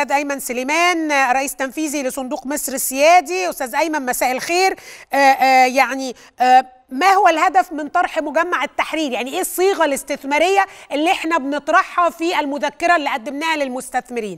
الاستاذ ايمن سليمان رئيس تنفيذي لصندوق مصر السيادي استاذ ايمن مساء الخير يعني ما هو الهدف من طرح مجمع التحرير يعني ايه الصيغه الاستثماريه اللي احنا بنطرحها في المذكره اللي قدمناها للمستثمرين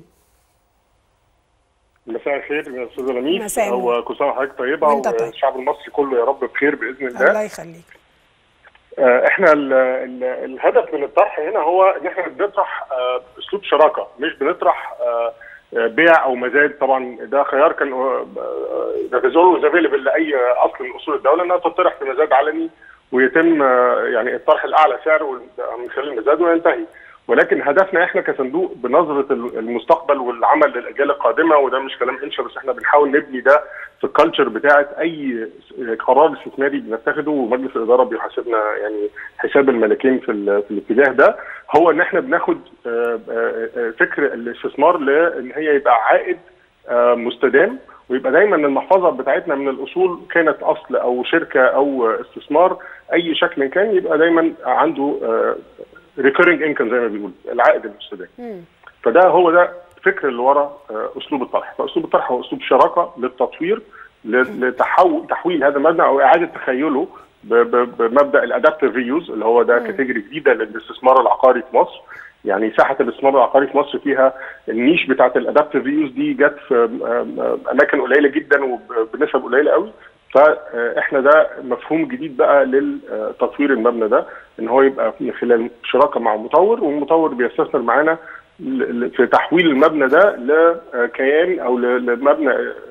مساء الخير يا استاذ لميس مساء هو كل سنه وحضرتك طيبه والشعب المصري كله يا رب بخير باذن الله الله يخليك احنا ال ال الهدف من الطرح هنا هو ان احنا بنطرح اسلوب شراكه مش بنطرح بيع او مزاد طبعا ده خيار كان ده افيلبل لاي اصل من اصول الدوله انها تطرح في مزاد علني ويتم يعني الطرح الاعلى سعر من خلال المزاد وينتهي ولكن هدفنا احنا كصندوق بنظره المستقبل والعمل للاجيال القادمه وده مش كلام انشا بس احنا بنحاول نبني ده في الكالتشر بتاعه اي قرار استثماري بنتخذه ومجلس الاداره بيحاسبنا يعني حساب الملكين في, في الاتجاه ده هو ان احنا بناخد فكر الاستثمار لان هي يبقى عائد مستدام ويبقى دايما المحفظه بتاعتنا من الاصول كانت اصل او شركه او استثمار اي شكل كان يبقى دايما عنده ريكورنج انكم زي ما بيقولوا العائد المستدام فده هو ده الفكر اللي ورا اسلوب الطرح فاسلوب الطرح هو اسلوب شراكه للتطوير لتحول تحويل هذا المبنى او اعاده تخيله بمبدا الادابتيف ريوز اللي هو ده كاتيجوري جديده للاستثمار العقاري في مصر يعني ساحه الاستثمار العقاري في مصر فيها النيش بتاعت الادابتيف ريوز دي جت في اماكن قليله جدا وبنسب قليله قوي فاحنا ده مفهوم جديد بقى للتطوير المبنى ده ان هو يبقى من خلال شراكه مع مطور والمطور بيستثمر معانا في تحويل المبنى ده لكيان او لمبنى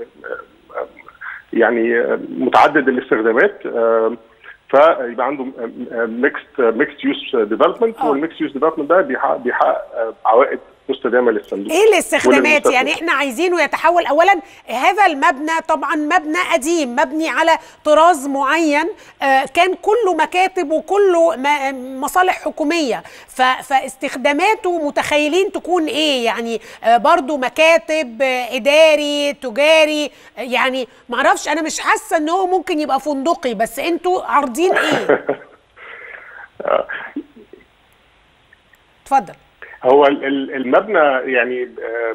يعني متعدد الاستخدامات فيبقى عنده ميكست ميكست يوز ديفلوبمنت والميكست يوز ديفلوبمنت ده بيحقق, بيحقق عوائد مستدامه للصندوق ايه الاستخدامات يعني احنا عايزينه يتحول اولا هذا المبنى طبعا مبنى قديم مبني على طراز معين آه كان كله مكاتب وكله مصالح حكوميه فاستخداماته متخيلين تكون ايه يعني آه برضو مكاتب آه اداري تجاري يعني معرفش انا مش حاسه ان هو ممكن يبقى فندقي بس انتوا عارضين ايه اتفضل هو المبنى يعني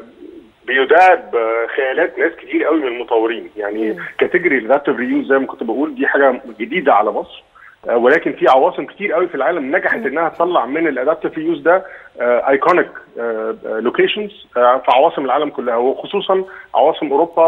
بيداعب خيالات ناس كتير قوي من المطورين يعني كاتيجوري الادابتيف ريوز زي ما كنت بقول دي حاجه جديده على مصر ولكن في عواصم كتير قوي في العالم نجحت انها تطلع من الادابتيف ريوز ده ايكونيك لوكيشنز في عواصم العالم كلها وخصوصا عواصم اوروبا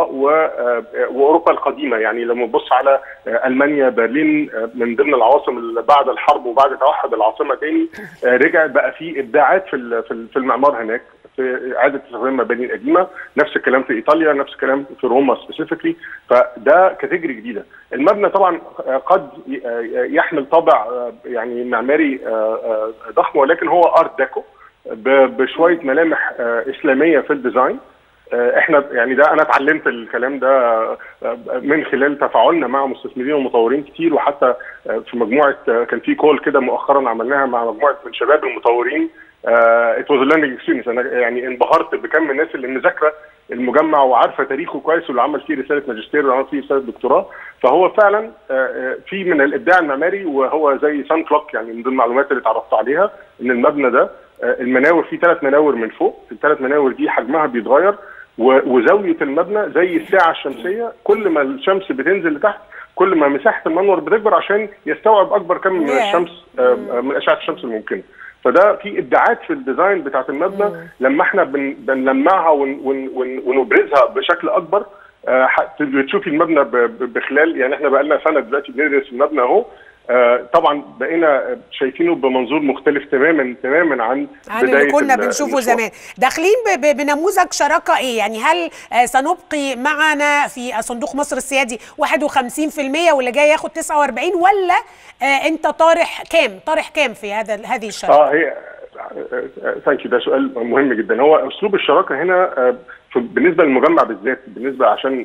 واوروبا القديمه يعني لما نبص على المانيا برلين من ضمن العواصم اللي بعد الحرب وبعد توحد العاصمه تاني رجع بقى في ابداعات في في المعمار هناك في اعاده استخدام المباني القديمه نفس الكلام في ايطاليا نفس الكلام في روما سبيسيفيكلي فده كاتيجوري جديده المبنى طبعا قد يحمل طابع يعني معماري ضخم ولكن هو ارت ديكو بشويه ملامح اسلاميه في الديزاين احنا يعني ده انا اتعلمت الكلام ده من خلال تفاعلنا مع مستثمرين ومطورين كتير وحتى في مجموعه كان في كول كده مؤخرا عملناها مع مجموعه من شباب المطورين ات واز ليرنينج اكسبيرينس انا يعني انبهرت بكم الناس اللي مذاكره المجمع وعارفه تاريخه كويس واللي عمل فيه رساله ماجستير وعمل فيه رساله دكتوراه فهو فعلا في من الابداع المعماري وهو زي سان كلوك يعني من ضمن المعلومات اللي اتعرفت عليها ان المبنى ده المناور فيه ثلاث مناور من فوق الثلاث مناور دي حجمها بيتغير وزاويه المبنى زي الساعه الشمسيه كل ما الشمس بتنزل لتحت كل ما مساحه المنور بتكبر عشان يستوعب اكبر كم من الشمس من اشعه الشمس الممكنه فده في ابداعات في الديزاين بتاعت المبنى لما احنا بن بنلمعها ون ون ون ونبرزها بشكل اكبر بتشوفي المبنى بخلال يعني احنا بقى لنا سنه دلوقتي بندرس المبنى اهو آه طبعا بقينا شايفينه بمنظور مختلف تماما تماما عن عن اللي كنا بنشوفه زمان داخلين بنموذج شراكه ايه يعني هل آه سنبقي معنا في صندوق مصر السيادي 51% واللي جاي ياخد 49 ولا آه انت طارح كام طارح كام في هذا هذه الشراكه اه هي ثانك يو ده سؤال مهم جدا هو اسلوب الشراكه هنا بالنسبه للمجمع بالذات بالنسبه عشان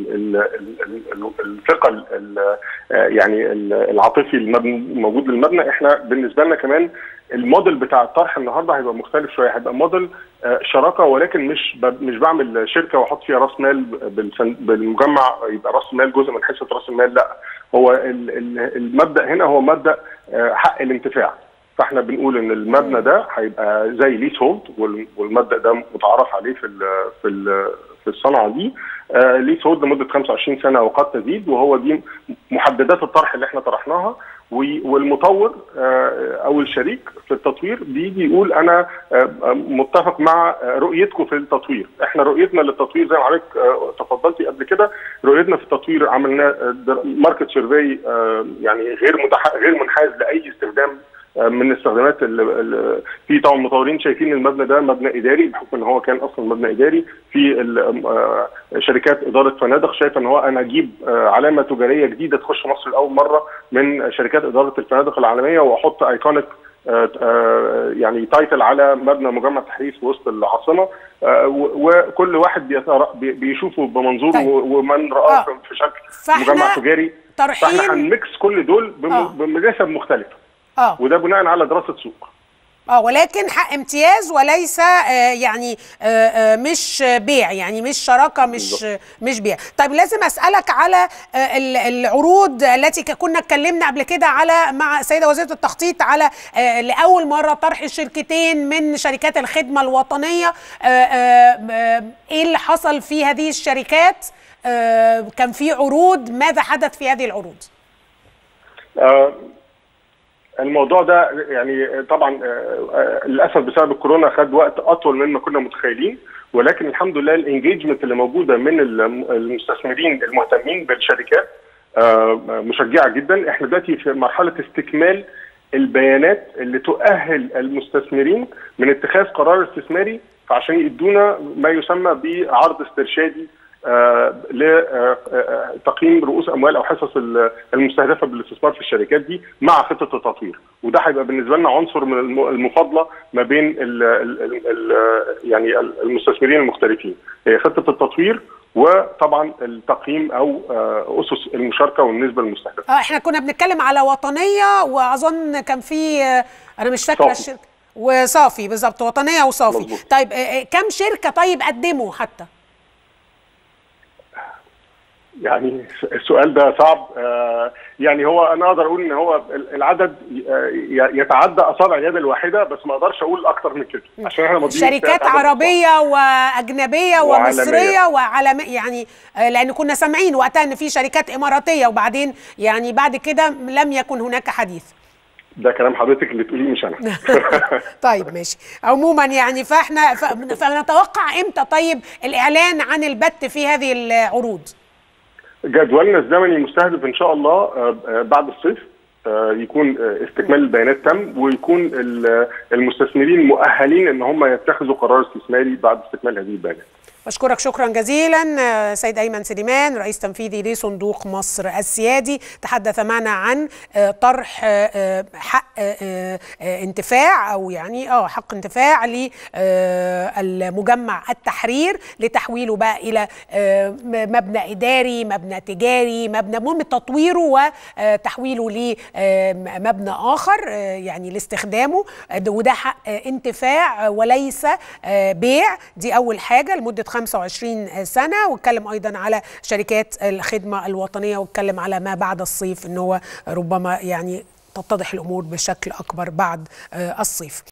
الثقه يعني العاطفي الموجود للمبنى احنا بالنسبه لنا كمان الموديل بتاع الطرح النهارده هيبقى مختلف شويه هيبقى موديل شراكه ولكن مش مش بعمل شركه واحط فيها راس مال بالمجمع يبقى راس مال جزء من حصه راس المال لا هو المبدا هنا هو مبدا حق الانتفاع فاحنا بنقول ان المبنى ده هيبقى زي ليس هولد والمبدا ده متعارف عليه في ال في ال في الصنعه دي آه ليس هولد لمده 25 سنه وقد تزيد وهو دي محددات الطرح اللي احنا طرحناها والمطور آه او الشريك في التطوير بيجي يقول انا آه متفق مع رؤيتكم في التطوير احنا رؤيتنا للتطوير زي ما حضرتك تفضلتي قبل كده رؤيتنا في التطوير عملنا ماركت سيرفي يعني غير متح... غير منحاز لاي استخدام من الاستخدامات اللي في طبعا مطورين شايفين المبنى ده مبنى اداري بحكم ان هو كان اصلا مبنى اداري في شركات اداره فنادق شايفه ان هو انا اجيب علامه تجاريه جديده تخش مصر لاول مره من شركات اداره الفنادق العالميه واحط ايكونيك يعني تايتل على مبنى مجمع التحرير في وسط العاصمه وكل واحد بيشوفه بمنظوره طيب. ومن راه في شكل مجمع تجاري فاحنا هنميكس كل دول بنسب مختلفه اه وده بناء على دراسه سوق اه ولكن حق امتياز وليس آه يعني آه آه مش بيع يعني مش شراكه مش بالضبط. مش بيع طيب لازم اسالك على العروض التي كنا اتكلمنا قبل كده على مع السيده وزيره التخطيط على لاول مره طرح شركتين من شركات الخدمه الوطنيه ايه اللي حصل في هذه الشركات كان في عروض ماذا حدث في هذه العروض الموضوع ده يعني طبعا للاسف بسبب الكورونا خد وقت اطول مما كنا متخيلين ولكن الحمد لله الانجيجمنت اللي موجوده من المستثمرين المهتمين بالشركات مشجعه جدا احنا دلوقتي في مرحله استكمال البيانات اللي تؤهل المستثمرين من اتخاذ قرار استثماري فعشان يدونا ما يسمى بعرض استرشادي آه لتقييم رؤوس اموال او حصص المستهدفه بالاستثمار في الشركات دي مع خطه التطوير وده هيبقى بالنسبه لنا عنصر من المفاضله ما بين ال ال ال يعني المستثمرين المختلفين هي خطه التطوير وطبعا التقييم او اسس المشاركه والنسبه المستهدفه. اه احنا كنا بنتكلم على وطنيه واظن كان في انا مش فاكره الشركه وصافي بالظبط وطنيه وصافي. مزبوط. طيب كم شركه طيب قدموا حتى؟ يعني السؤال ده صعب يعني هو انا اقدر اقول ان هو العدد يتعدى اصابع اليد الواحده بس ما اقدرش اقول اكتر من كده عشان احنا شركات عربيه واجنبيه ومصريه وعالميه يعني لان كنا سامعين وقتها ان في شركات اماراتيه وبعدين يعني بعد كده لم يكن هناك حديث ده كلام حضرتك اللي تقوليه مش انا طيب ماشي عموما يعني فاحنا فنتوقع امتى طيب الاعلان عن البت في هذه العروض جدولنا الزمني مستهدف ان شاء الله بعد الصيف يكون استكمال البيانات تم ويكون المستثمرين مؤهلين ان هم يتخذوا قرار استثماري بعد استكمال هذه البيانات. بشكرك شكرا جزيلا سيد ايمن سليمان رئيس تنفيذي لصندوق مصر السيادي تحدث معنا عن طرح حق انتفاع او يعني اه حق انتفاع للمجمع التحرير لتحويله بقى الى مبنى اداري مبنى تجاري مبنى مهم تطويره وتحويله لمبنى اخر يعني لاستخدامه وده حق انتفاع وليس بيع دي اول حاجه لمده 25 سنه واتكلم ايضا على شركات الخدمه الوطنيه واتكلم على ما بعد الصيف ان هو ربما يعني تتضح الامور بشكل اكبر بعد الصيف